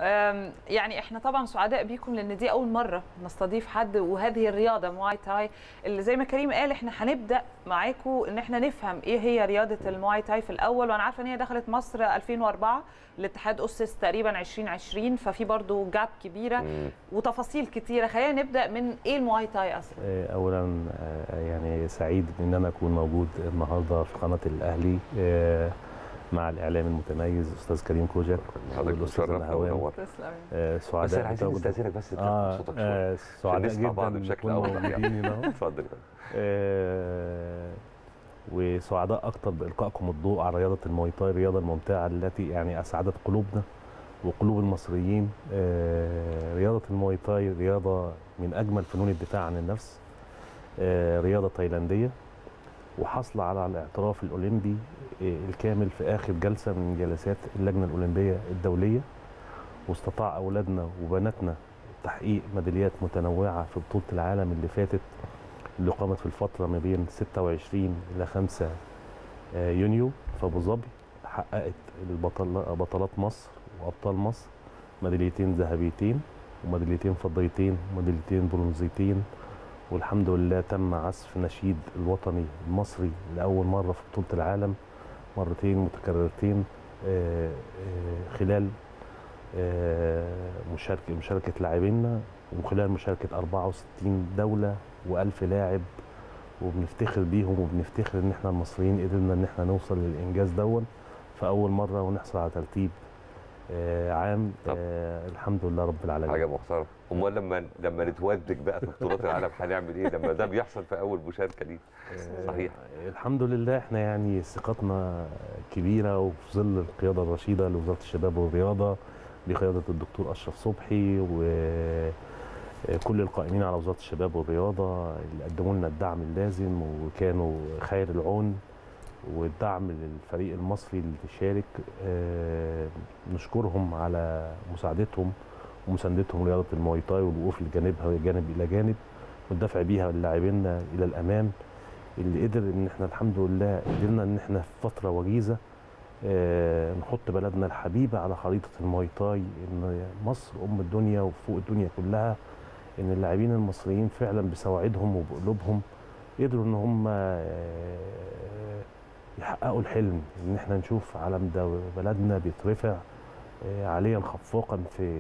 أم، يعني احنا طبعا سعداء بيكم لان دي اول مره نستضيف حد وهذه الرياضه مواي تاي اللي زي ما كريم قال احنا هنبدا معاكم ان احنا نفهم ايه هي رياضه المواي تاي في الاول وانا عارفه ان هي دخلت مصر 2004 الاتحاد اسس تقريبا 2020 ففي برضو جاب كبيره مم. وتفاصيل كتيره خلينا نبدا من ايه المواي تاي اصلا آه، اولا آه، يعني سعيد ان انا اكون موجود النهارده في قناه الاهلي آه، مع الاعلام المتميز استاذ كريم كوجك حضرتك والاستاذ مشرف نهاوند ونور تسلم آه، بس سعداء احنا عايزين بتواجد- نستاذنك بس ترفع اه صوتك شويه آه، عشان سعداء نسمع بعض جدا بشكل نكون اوضح يعني موجودين اهو اتفضل آه، وسعداء اكتر بالقائكم الضوء على رياضه المواي تاي الرياضه الممتعه التي يعني اسعدت قلوبنا وقلوب المصريين آه، رياضه المواي تاي رياضه من اجمل فنون الدفاع عن النفس آه، رياضه تايلانديه وحصل على الاعتراف الاولمبي آه، الكامل في اخر جلسه من جلسات اللجنه الاولمبيه الدوليه واستطاع اولادنا وبناتنا تحقيق ميداليات متنوعه في بطوله العالم اللي فاتت اللي قامت في الفتره ما بين 26 الى 5 آه، يونيو في ابو ظبي حققت البطل بطلات مصر وابطال مصر ميداليتين ذهبيتين وميداليتين فضيتين وميداليتين برونزيتين والحمد لله تم عزف نشيد الوطني المصري لاول مره في بطوله العالم مرتين متكررتين آه، آه، خلال آه، مشاركه مشاركه لاعبينا وخلال مشاركه 64 دوله و1000 لاعب وبنفتخر بيهم وبنفتخر ان احنا المصريين قدرنا ان احنا نوصل للانجاز دون في اول مره ونحصل على ترتيب آه، عام طب. آه، الحمد لله رب العالمين حاجه محترمه امال لما لما نتودك بقى في بطولات العالم هنعمل ايه لما ده بيحصل في اول مشاركه ليه آه، صحيح. الحمد لله احنا يعني ثقتنا كبيره وفي ظل القياده الرشيده لوزاره الشباب والرياضه بقياده الدكتور اشرف صبحي وكل القائمين على وزاره الشباب والرياضه اللي قدموا لنا الدعم اللازم وكانوا خير العون والدعم للفريق المصري اللي شارك آه، نشكرهم على مساعدتهم ومساندتهم لرياضه المواي تاي والوقوف لجانبها جانب الى جانب والدفع بيها لاعبينا الى الامام اللي قدر ان احنا الحمد لله قدرنا ان احنا في فتره وجيزه آه، نحط بلدنا الحبيبه على خريطه المواي تاي ان مصر ام الدنيا وفوق الدنيا كلها ان اللاعبين المصريين فعلا بسواعدهم وبقلوبهم قدروا ان هم آه، يحققوا الحلم ان احنا نشوف علم ده بلدنا بيترفع آه، عاليا خفاقا في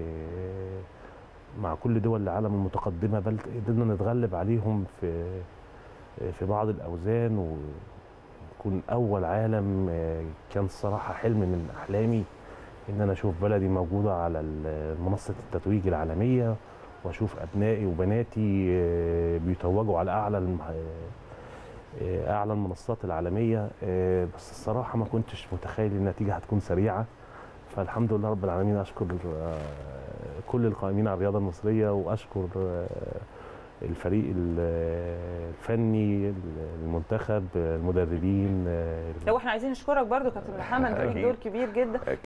مع كل دول العالم المتقدمه بل قدرنا نتغلب عليهم في في بعض الاوزان ويكون اول عالم آه، كان الصراحه حلم من احلامي ان انا اشوف بلدي موجوده على ال- منصه التتويج العالميه واشوف ابنائي وبناتي آه، بيتوجوا على اعلى الم- آه، اعلى المنصات العالميه آه، بس الصراحه ما كنتش متخيل النتيجه هتكون سريعه فالحمد لله رب العالمين اشكر آه، كل القائمين على الرياضه المصريه واشكر آه، الفريق ال- الفني المنتخب المدربين آه، لو احنا عايزين نشكرك برضو كابتن محمد ليك أكيد. دور كبير جدا